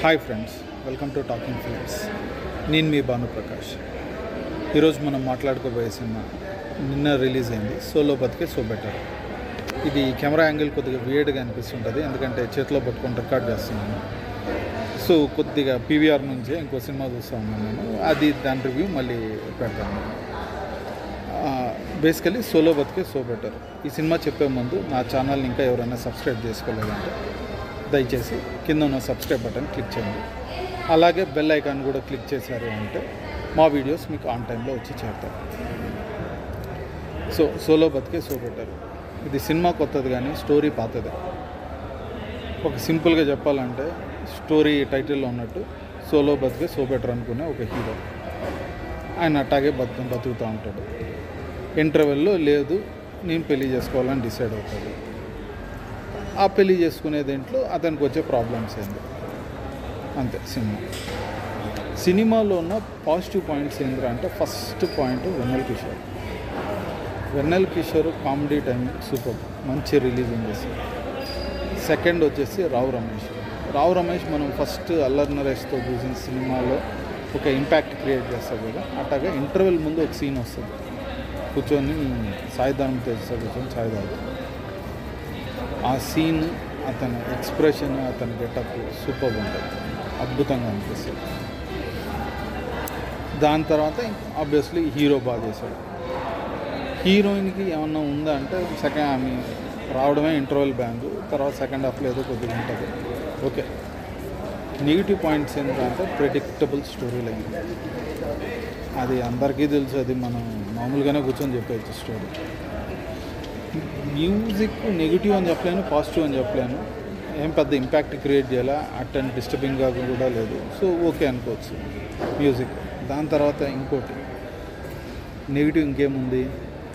hi friends welcome to talking films నేను మీ భానుప్రకాష్ ఈరోజు మనం మాట్లాడుకోబోయే సినిమా నిన్న రిలీజ్ అయింది సోలో బతికే సో బెటర్ ఇది కెమెరా యాంగిల్ కొద్దిగా వియర్డ్గా అనిపిస్తుంటుంది ఎందుకంటే చేతిలో పట్టుకొని రికార్డ్ చేస్తున్నాను సో కొద్దిగా పీవీఆర్ నుంచే ఇంకో సినిమా చూస్తూ ఉన్నాను నేను అది దాని రివ్యూ మళ్ళీ పెడతాను బేసికలీ సోలో బతికే సో బెటర్ ఈ సినిమా చెప్పే ముందు నా ఛానల్ని ఇంకా ఎవరైనా సబ్స్క్రైబ్ చేసుకోలేదంటే దయచేసి కింద ఉన్న సబ్స్క్రైబ్ బటన్ క్లిక్ చేయండి అలాగే బెల్ ఐకాన్ కూడా క్లిక్ చేశారు అంటే మా వీడియోస్ మీకు ఆన్ టైంలో వచ్చి చేరుతాయి సో సోలో బతికే సో బెటర్ ఇది సినిమా కొత్తది కానీ స్టోరీ పాతది ఒక సింపుల్గా చెప్పాలంటే స్టోరీ టైటిల్లో ఉన్నట్టు సోలో బతికే సో బెటర్ అనుకునే ఒక హీరో ఆయన అట్టాగే బతు బతుకుతూ ఉంటాడు ఇంటర్వెల్లో లేదు నేను పెళ్లి చేసుకోవాలని డిసైడ్ అవుతాడు ఆ పెళ్లి చేసుకునే దేంట్లో అతనికి వచ్చే ప్రాబ్లమ్స్ ఏంది అంతే సినిమా సినిమాలో ఉన్న పాజిటివ్ పాయింట్స్ ఏంద్రా అంటే first point Vennela Kishore Vennela Kishore comedy time super మంచి రిలీజింగ్ చేసి సెకండ్ వచ్చేసి రావు రమేష్ రావు రమేష్ మనం ఫస్ట్ అల్లర్ నరేష్తో చూసిన సినిమాలో ఒక ఇంపాక్ట్ క్రియేట్ చేస్తాడు కదా అట్లాగే ఇంటర్వెల్ ముందు ఒక సీన్ వస్తుంది కూర్చొని సాయిదానం తెస్తా కూర్చొని సాయి తాగుతాడు ఆ సీన్ అతని ఎక్స్ప్రెషన్ అతని గెటప్ సూపర్ ఉంటుంది అద్భుతంగా అనిపిస్తుంది దాని తర్వాత ఆబ్వియస్లీ హీరో బాగా చేశాడు హీరోయిన్కి ఏమన్నా ఉందా అంటే సెకండ్ ఆమె రావడమే ఇంటర్వెల్ బ్యాంకు తర్వాత సెకండ్ హాఫ్లో ఏదో కొద్దిగా ఉంటుంది ఓకే నెగిటివ్ పాయింట్స్ ఏంటంటే ప్రిడిక్టబుల్ స్టోరీ లైన్ అది అందరికీ తెలుసు అది మనం మామూలుగానే కూర్చొని చెప్పవచ్చు స్టోరీ మ్యూజిక్ నెగిటివ్ అని చెప్పలేను పాజిటివ్ అని చెప్పలేను ఏం పెద్ద ఇంపాక్ట్ క్రియేట్ చేయాలా అట్ అండ్ డిస్టర్బింగ్గా కూడా లేదు సో ఓకే అనుకోవచ్చు మ్యూజిక్ దాని తర్వాత ఇంకోటి నెగిటివ్ ఇంకేముంది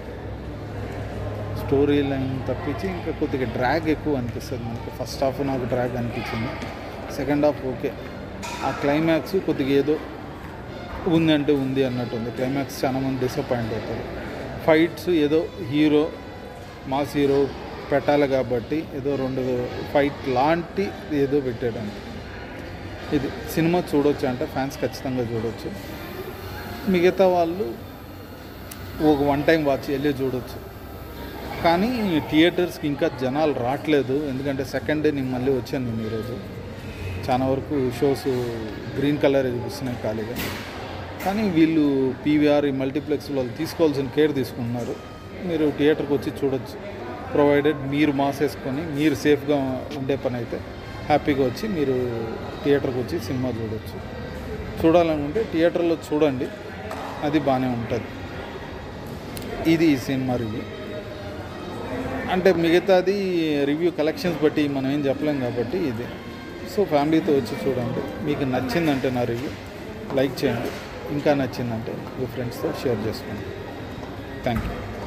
స్టోరీ లైన్ తప్పించి ఇంకా కొద్దిగా డ్రాగ్ ఎక్కువ అనిపిస్తుంది మనకి ఫస్ట్ హాఫ్ నాకు డ్రాగ్ అనిపించింది సెకండ్ హాఫ్ ఓకే ఆ క్లైమాక్స్ కొద్దిగా ఏదో ఉంది అంటే ఉంది అన్నట్టు ఉంది క్లైమాక్స్ చాలా మంది డిసప్పాయింట్ అవుతారు ఫైట్స్ ఏదో హీరో మాస్ హీరో పెట్టాలి కాబట్టి ఏదో రెండు ఫైట్ లాంటి ఏదో పెట్టాడండి ఇది సినిమా చూడొచ్చు అంటే ఫ్యాన్స్ ఖచ్చితంగా చూడొచ్చు మిగతా వాళ్ళు ఒక వన్ టైం వాచ్ వెళ్ళి చూడొచ్చు కానీ థియేటర్స్కి ఇంకా జనాలు రావట్లేదు ఎందుకంటే సెకండ్ డే నేను మళ్ళీ వచ్చాను నేను ఈరోజు చాలా వరకు షోస్ గ్రీన్ కలర్ చూపిస్తున్నాయి ఖాళీగా కానీ వీళ్ళు పీవీఆర్ ఈ మల్టీప్లెక్స్ వాళ్ళు తీసుకోవాల్సిన కేర్ తీసుకుంటున్నారు మీరు థియేటర్కి వచ్చి చూడొచ్చు ప్రొవైడెడ్ మీరు మాస్ వేసుకొని మీరు సేఫ్గా ఉండే పని అయితే హ్యాపీగా వచ్చి మీరు థియేటర్కి వచ్చి సినిమా చూడొచ్చు చూడాలనుకుంటే థియేటర్లో చూడండి అది బాగానే ఉంటుంది ఇది ఈ సినిమా రివ్యూ అంటే మిగతాది రివ్యూ కలెక్షన్స్ బట్టి మనం ఏం చెప్పలేం కాబట్టి ఇది సో ఫ్యామిలీతో వచ్చి చూడండి మీకు నచ్చిందంటే నా రివ్యూ లైక్ చేయండి ఇంకా నచ్చిందంటే మీ ఫ్రెండ్స్తో షేర్ చేసుకోండి థ్యాంక్ యూ